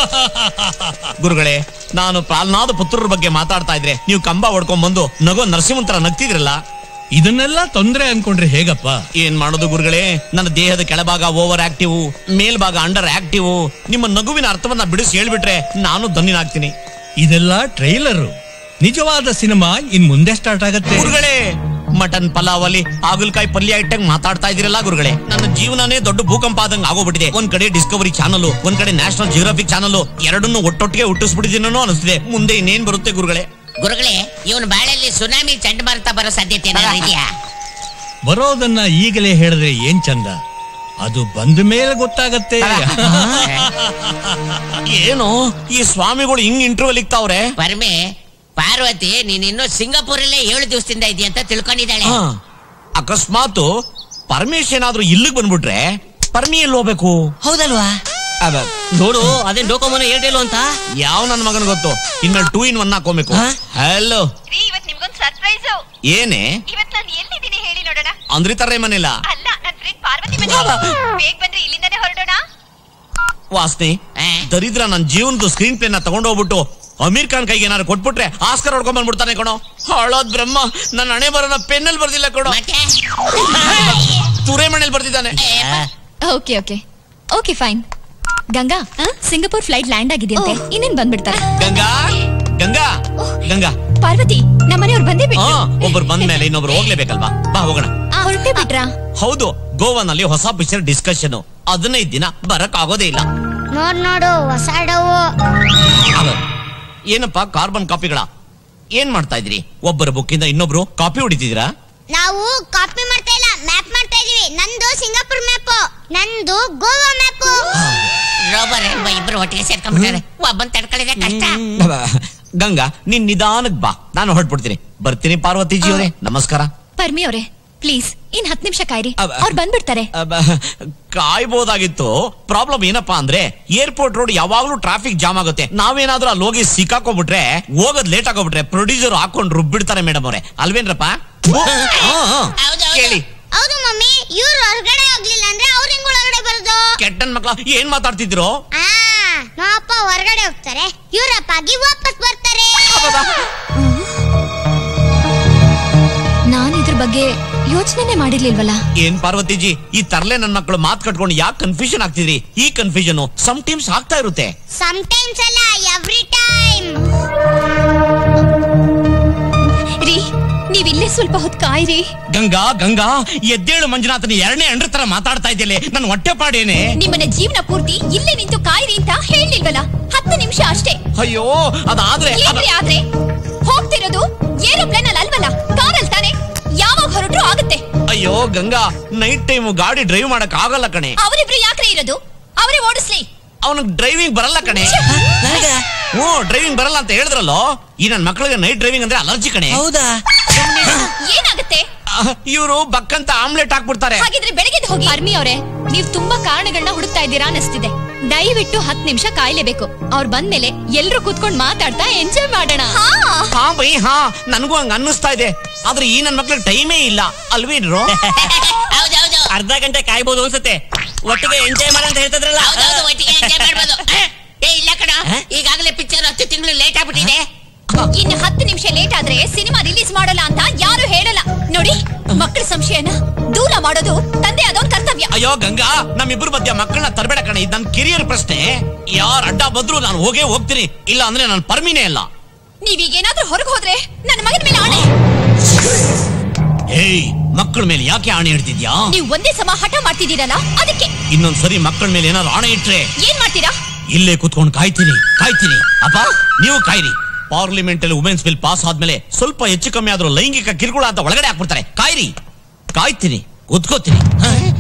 ಗುರುಗಳೇ ನಾನು ಪ್ರಾಲ್ನಾದ ಪುತ್ರರ ಬಗ್ಗೆ ಮಾತಾಡ್ತಾ ಇದ್ರೆ ನೀವು ಕಂಬ ಹೊಡ್ಕೊಂಡ್ ಬಂದು ನಗೋ ನರಸಿಂಹಂತರ ನಗ್ತಿದ್ರಲ್ಲ ಇದನ್ನೆಲ್ಲ ತೊಂದ್ರೆ ಅನ್ಕೊಂಡ್ರೆ ಹೇಗಪ್ಪ ಏನ್ ಮಾಡೋದು ಗುರುಗಳೇ ನನ್ನ ದೇಹದ ಕೆಳಭಾಗ ಓವರ್ ಆಕ್ಟಿವ್ ಮೇಲ್ಭಾಗ ಅಂಡರ್ ಆಕ್ಟಿವ್ ನಿಮ್ಮ ನಗುವಿನ ಅರ್ಥವನ್ನ ಬಿಡಿಸಿ ಹೇಳ್ಬಿಟ್ರೆ ನಾನು ಧನ್ಯನಾಗ್ತೀನಿ ಇದೆಲ್ಲ ಟ್ರೈಲರು ನಿಜವಾದ ಸಿನಿಮಾ ಇನ್ ಮುಂದೆ ಸ್ಟಾರ್ಟ್ ಆಗತ್ತೆ ಗುರುಗಳೇ ಮಟನ್ ಪಲಾವ್ ಅಲ್ಲಿ ಹಾಗಲಕಾಯಿ ಪಲ್ಯ ಇಟ್ಟಂಗ್ ಮಾತಾಡ್ತಾ ಇದೀರಲ್ಲ ಗುರುಗಳೇ ನನ್ನ ಜೀವನನೇ ದೊಡ್ಡ ಭೂಕಂಪ ಆದಂಗ್ ಆಗೋಗ್ಬಿಟ್ಟಿದೆ ಒಂದ್ ಕಡೆ ಡಿಸ್ಕವರಿ ಚಾನಲ್ ಒಂದ್ ಕಡೆ ನ್ಯಾಷನಲ್ ಜಿಯೋಗ್ರಫಿಕ್ ಚಾನಲ್ ಎರಡನ್ನೂ ಒಟ್ಟೊಟ್ಟಿಗೆ ಹುಟ್ಟಿಸ್ಬಿಟ್ಟಿದ್ದೀನೋ ಅನಿಸ್ತಿದೆ ಮುಂದೆ ಇನ್ನೇನ್ ಬರುತ್ತೆ ಗುರುಗಳೇ ಗುರುಗಳೇ ಇವನ್ ಬಾಳಲ್ಲಿ ಸುನಾಮಿ ಚಂಡಮಾರುತ ಬರೋ ಸಾಧ್ಯತೆ ಏನಾದ್ರು ಇದೆಯಾ ಬರೋದನ್ನ ಈಗಲೇ ಹೇಳಿದ್ರೆ ಏನ್ ಚಂದ ಅದು ಬಂದ ಮೇಲೆ ಗೊತ್ತಾಗತ್ತೆ ಏನು ಈ ಸ್ವಾಮಿಗಳು ಹಿಂಗ್ ಇಂಟರ್ವ್ಯೂ ಇಕ್ತಾವ್ರೆ ಪರಮೆ ಪಾರ್ವತಿ ನೀನ್ ಇನ್ನು ಸಿಂಗಾಪುರಲ್ಲೇ ಏಳು ದಿವಸದಿಂದ ಇದೆಯಾ ಅಂತ ತಿಳ್ಕೊಂಡಿದ್ದಾಳೆ ಹಾ. ಅಕಸ್ಮಾತ್ ಪರಮೇಶ್ ಏನಾದ್ರೂ ಇಲ್ಲಿಗೆ ಬಂದ್ಬಿಟ್ರೆ ಪರ್ಮಿ ಎಲ್ಲಿ ಹೋಗ್ಬೇಕು ಹೌದಲ್ವಾ ಅದ ನೋಡು ಅದೇನ್ ಡೋಕೋಮನ ಏರ್ಟೆಲ್ ಅಂತ ಯಾವ ನನ್ ಮಗನ್ ಗೊತ್ತು ಇನ್ಮೇಲೆ ಟೂ ಇನ್ ಒನ್ ಹಾಕೋಬೇಕು ಹಾ? ಹಲೋ ರೀ ಇವತ್ ನಿಮ್ಗೊಂದ್ ಸರ್ಪ್ರೈಸ್ ಏನೇ ಇವತ್ ನಾನು ಎಲ್ಲಿದ್ದೀನಿ ಹೇಳಿ ನೋಡೋಣ ಅಂದ್ರಿ ತರ ಮನೆಲ್ಲ ಅಲ್ಲ ನನ್ ಫ್ರೆಂಡ್ ಪಾರ್ವತಿ ಮನೆ ಬೇಗ ಬಂದ್ರೆ ಇಲ್ಲಿಂದಾನೆ ಹೊರಡೋಣ ವಾಸ್ನಿ ಆ? ದರಿದ್ರ ನನ್ ಜೀವನದ ಸ್ಕ್ರೀನ್ ಪ್ಲೇ ನ ತಗೊಂಡೋಗ್ಬಿಟ್ಟು ಅಮೀರ್ ಖಾನ್ ಕೈಗೆ ಏನಾದ್ರು ಕೊಟ್ಬಿಟ್ರೆ ಆಸ್ಕರ್ ಹೊಡ್ಕೊಂಡ್ ಬಂದ್ಬಿಡ್ತಾನೆ ಕಣೋ ಹಾಳೋದ್ ಬ್ರಹ್ಮ ನನ್ನ ಹಣೆ ಬರೋನ ಪೆನ್ನಲ್ಲಿ ಬರ್ದಿಲ್ಲ ಕಣೋ ಮತ್ತೆ ತುರೆ ಮನೇಲಿ ಬರ್ದಿದ್ದಾನೆ okay okay okay fine Ganga Singapore flight land ಆಗಿದೆಯಂತೆ ಇನ್ನೇನ್ ಬಂದ್ಬಿಡ್ತಾರೆ ಗಂಗಾ ಗಂಗಾ ಗಂಗಾ ಪಾರ್ವತಿ ನಮ್ಮನೆಯವ್ರು ಬಂದೇ ಹಾ ಬಿಟ್ರು ಒಬ್ರು ಬಂದ ಮೇಲೆ ಇನ್ನೊಬ್ರು ಹೋಗ್ಲೇಬೇಕಲ್ವಾ ಬಾ ಹೋಗೋಣ ಹೊರಟೇ ಬಿಟ್ರಾ ಹೌದು ಗೋವಾನಲ್ಲಿ ಹೊಸ ಪಿಕ್ಚರ್ ಡಿಸ್ಕಷನ್ ಹದಿನೈದು ದಿನ ಬರಕ್ ಆಗೋದೇ ಇಲ್ಲ ನೋಡ್ ನೋಡು ಹೊಸ ಡವು ಅವ, ಏನಪ್ಪ ಕಾರ್ಬನ್ ಕಾಪಿಗಳ ಏನ್ ಮಾಡ್ತಾ ಇದ್ರಿ ಒಬ್ಬರ ಬುಕ್ಕಿಂದ ಇನ್ನೊಬ್ರು ಕಾಪಿ ಹೊಡಿತಿದ್ದೀರಾ ನಾವು ಕಾಪಿ ಮಾಡ್ತಾ ಇಲ್ಲ ಮ್ಯಾಪ್ ಮಾಡ್ತಾ ಇದೀವಿ ನಂದು ಸಿಂಗಾಪುರ್ ಮ್ಯಾಪ್ ನಂದು ಗೋವಾ ಮ್ಯಾಪ್ ರೋಬರ್ ಎಂಬ ಇಬ್ರು ಒಟ್ಟಿಗೆ ಸೇರ್ಕೊಂಡ್ಬಿಟ್ಟಾರೆ ಒಬ್ಬನ್ ತಡ್ಕೊಳ್ಳಿದೆ ಕಷ್ಟ ಗಂಗಾ ನೀನ್ ನಿಧಾನಕ್ ಬಾ ನಾನು ಹೊರಟ್ಬಿಡ್ತೀನಿ ಬರ್ತೀನಿ ಪಾರ್ವತಿಜಿ ಅವರೇ ನಮಸ್ಕಾರ ಪರ್ಮಿ ಅವರೇ ಪ್ಲೀಸ್ ಇನ್ ಹತ್ ನಿಮಿಷ ಕಾಯ್ರಿ ಅಬ್ಬ. ಅವ್ರು ಬಂದ್ಬಿಡ್ತಾರೆ ಅಬ್ಬ, ಕಾಯ್ಬೋದಾಗಿತ್ತು ಪ್ರಾಬ್ಲಮ್ ಏನಪ್ಪಾ ಅಂದ್ರೆ ಏರ್ಪೋರ್ಟ್ ರೋಡ್ ಯಾವಾಗ್ಲೂ ಟ್ರಾಫಿಕ್ ಜಾಮ್ ಆಗುತ್ತೆ ನಾವೇನಾದ್ರೂ ಅಲ್ಲಿ ಹೋಗಿ ಸಿಕ್ಕಾಕೊಂಡ್ಬಿಟ್ರೆ ಹೋಗೋದ್ ಲೇಟ್ ಆಗೋಗ್ಬಿಟ್ರೆ ಪ್ರೊಡ್ಯೂಸರ್ ಹಾಕೊಂಡು ರುಬ್ಬಿಡ್ತಾರೆ ಮೇಡಮ್ ಅವರೇ ಅಲ್ವೇನ್ರಪ್ಪ ಹಾ, ಹಾ. ಹೌದು, ಹೌದು. ಕೇಳಿ ಹೌದು ಮಮ್ಮಿ ಇವ್ರು ಹೊರಗಡೆ ಹೋಗ್ಲಿಲ್ಲ ಅಂದ್ರೆ ಅವ್ರ ಹೆಂಗ್ ಒಳಗಡೆ ಬರೋದು ಕೆಟ್ಟನ್ ಮಕ್ಳ ಏನ್ ಮಾತಾಡ್ತಿದ್ರು ಆ ನಮ್ಮಪ್ಪ ಹೊರಗಡೆ ಹೋಗ್ತಾರೆ ಇವ್ರಪ್ಪ ಆಗಿ ವಾಪಸ್ ಬರ್ತಾರೆ ನಾನ್ ಇದ್ರ ಬಗ್ಗೆ ಯೋಚನೆನೆ ಮಾಡಿರ್ಲಿಲ್ವಲ್ಲ ಏನ್ ಪಾರ್ವತಿಜಿ ಈ ತರ್ಲೆ ನನ್ ಮಕ್ಕಳು ಮಾತ್ ಕಟ್ಕೊಂಡು ಯಾಕೆ ಕನ್ಫ್ಯೂಷನ್ ಆಗ್ತಿದ್ರಿ ಈ ಕನ್ಫ್ಯೂಷನ್ ಸಮ್ ಟೈಮ್ಸ್ ಆಗ್ತಾ ಇರುತ್ತೆ ಟೈಮ್ಸ್ ಅಲ್ಲ ಎವ್ರಿ ಟೈಮ್ ರೀ ನೀವ್ ಇಲ್ಲೇ ಸ್ವಲ್ಪ ಹೊತ್ತು ಕಾಯ್ರಿ ಗಂಗಾ ಗಂಗಾ ಎದ್ದೇಳು ಮಂಜುನಾಥನ ಎರಡನೇ ಅಂಡ್ರ ತರ ಮಾತಾಡ್ತಾ ಇದ್ದಿಲ್ಲ ನನ್ ಹೊಟ್ಟೆ ಪಾಡೇನೆ ನಿಮ್ಮನ್ನ ಜೀವನ ಪೂರ್ತಿ ಇಲ್ಲೇ ನಿಂತು ಕಾಯ್ರಿ ಅಂತ ಹೇಳಿಲ್ವಲ್ಲ ಹತ್ತು ನಿಮಿಷ ಅಷ್ಟೇ ಅಯ್ಯೋ ಅದಾದ್ರೆ ಅದ- ಏನ್ರಿ ಆದ್ರೆ ಹೋಗ್ತಿರೋದು ಏರೋಪ್ಲೇನ್ ಅಲ್ಲಿ ಅಲ್ವಲ್ಲ ಕಾರಲ್ಲಿ ತಾನೆ ಯಾವಾಗ ಹೊರಟ್ರು ಆಗುತ್ತೆ ಅಯ್ಯೋ ಗಂಗಾ ನೈಟ್ ಟೈಮ್ ಗಾಡಿ ಡ್ರೈವ್ ಮಾಡಕ್ ಆಗಲ್ಲ ಕಣೆ ಅವರಿಬ್ರು ಯಾಕ್ರೆ ಇರೋದು ಅವರೇ ಓಡಿಸ್ಲಿ ಅವನಿಗೆ ಡ್ರೈವಿಂಗ್ ಬರಲ್ಲ ಕಣೆ ಹ್ಞೂ ಡ್ರೈವಿಂಗ್ ಬರಲ್ಲ ಅಂತ ಹೇಳಿದ್ರಲ್ಲೋ ಈ ನನ್ ಮಕ್ಳಿಗೆ ನೈಟ್ ಡ್ರೈವಿಂಗ್ ಅಂದ್ರೆ ಅಲರ್ಜಿ ಕಣೆ ಹೌದಾ ಏನಾಗುತ್ತೆ ಇವರು ಬಕ್ಕಂತ ಆಮ್ಲೆಟ್ ಹಾಕ್ಬಿಡ್ತಾರೆ ಹಾಗಿದ್ರೆ ಬೆಳಗ್ಗೆ ಹೋಗಿ ಅರ್ಮಿ ಅವರೇ ನೀವು ತುಂಬಾ ಕಾರಣಗಳನ್ನ ಹುಡುಕ್ತಾ ಇದ್ದೀರಾ ಅನಿಸ್ತಿದೆ ದಯವಿಟ್ಟು ಹತ್ತು ನಿಮಿಷ ಕಾಯ್ಲೇಬೇಕು ಅವ್ರು ಬಂದ್ಮೇಲೆ ಎಲ್ರು ಕೂತ್ಕೊಂಡ್ ಮಾತಾಡ್ತಾ ಎಂಜಾಯ್ ಮಾಡೋಣ ಹಾ ಬೈ ಹಾ ನನಗೂ ಹಂಗ ಅನ್ನಿಸ್ತಾ ಇದೆ ಆದ್ರೆ ಈ ನನ್ ಮಕ್ಳಿಗೆ ಟೈಮೇ ಇಲ್ಲ ಅಲ್ವೇನ್ರು ಹೌದೌದು ಅರ್ಧ ಗಂಟೆ ಕಾಯ್ಬೋದು ಅನ್ಸುತ್ತೆ ಒಟ್ಟಿಗೆ ಎಂಜಾಯ್ ಮಾಡ ಅಂತ ಹೇಳ್ತಿದ್ರಲ್ಲ ಹೌದೌದು ಒಟ್ಟಿಗೆ ಎಂಜಾಯ್ ಮಾಡ್ಬೋದು ಏ ಇಲ್ಲ ಕಣ ಈಗಾಗಲೇ ಪಿಕ್ಚರ್ ಹತ್ತು ತಿಂಗಳು ಲೇಟ್ ಆಗ್ಬಿಟ್ಟಿದೆ ಇನ್ನು ಹತ್ತು ನಿಮಿಷ ಲೇಟ್ ಆದ್ರೆ ಸಿನಿಮಾ ರಿಲೀಸ್ ಮಾಡಲ್ಲ ಅಂತ ಯಾರು ಹೇಳಲ್ಲ ನೋಡಿ ಮಕ್ಕಳ ಸಂಶಯನ ದೂರ ಮಾಡೋದು ತಂದೆ ಅದೊಂದು ಕರ್ತವ್ಯ ಅಯ್ಯೋ ಗಂಗಾ ನಮ್ಮಿಬ್ರು ಮಧ್ಯ ಮಕ್ಕಳನ್ನ ತರಬೇಡ ಕಣೆ ಇದು ನನ್ ಕಿರಿಯರ್ ಪ್ರಶ್ನೆ ಯಾರ್ ಅಡ್ಡ ಬಂದ್ರು ನಾನು ಹೋಗೇ ಹೋಗ್ತೀನಿ ಇಲ್ಲ ಅಂದ್ರೆ ನಾನು ಪರ್ಮಿನೇ ಇಲ್ಲ ನೀವೀಗೇನಾದ್ರೂ ಹೊರಗೆ ಹೋದ್ರೆ ನನ್ನ ಮಗನ ಮೇಲೆ ಆಣೆ ಏಯ್ ಮಕ್ಕಳ ಮೇಲೆ ಯಾಕೆ ಆಣೆ ಇಡ್ತಿದ್ಯಾ ನೀವು ಒಂದೇ ಸಮ ಹಠ ಮಾಡ್ತಿದ್ದೀರಲ್ಲ ಅದಕ್ಕೆ ಇನ್ನೊಂದ್ಸರಿ ಮಕ್ಕಳ ಮೇಲೆ ಏನಾದ್ರು ಆಣೆ ಇಟ್ರೆ ಏನ್ ಮಾಡ್ತೀರಾ ಇಲ್ಲೇ ಕುತ್ಕೊಂಡು ಕಾಯ್ತೀನಿ ಕಾಯ್ತೀನಿ ಅಪ್ಪ ನೀವು ಕಾಯ್ರಿ ಪಾರ್ಲಿಮೆಂಟ್ ಅಲ್ಲಿ ವುಮೆನ್ಸ್ ಬಿಲ್ ಪಾಸ್ ಆದ್ಮೇಲೆ ಸ್ವಲ್ಪ ಹೆಚ್ಚು ಕಮ್ಮಿ ಆದ್ರೂ ಲೈಂಗಿಕ ಕಿರುಕುಳ ಅಂತ ಒಳಗಡೆ ಹಾಕ್ಬಿಡ್ತಾರೆ ಕಾಯ್ರಿ ಕಾಯ್ತೀನಿ ಕುತ್ಕೋತೀನಿ ಹ?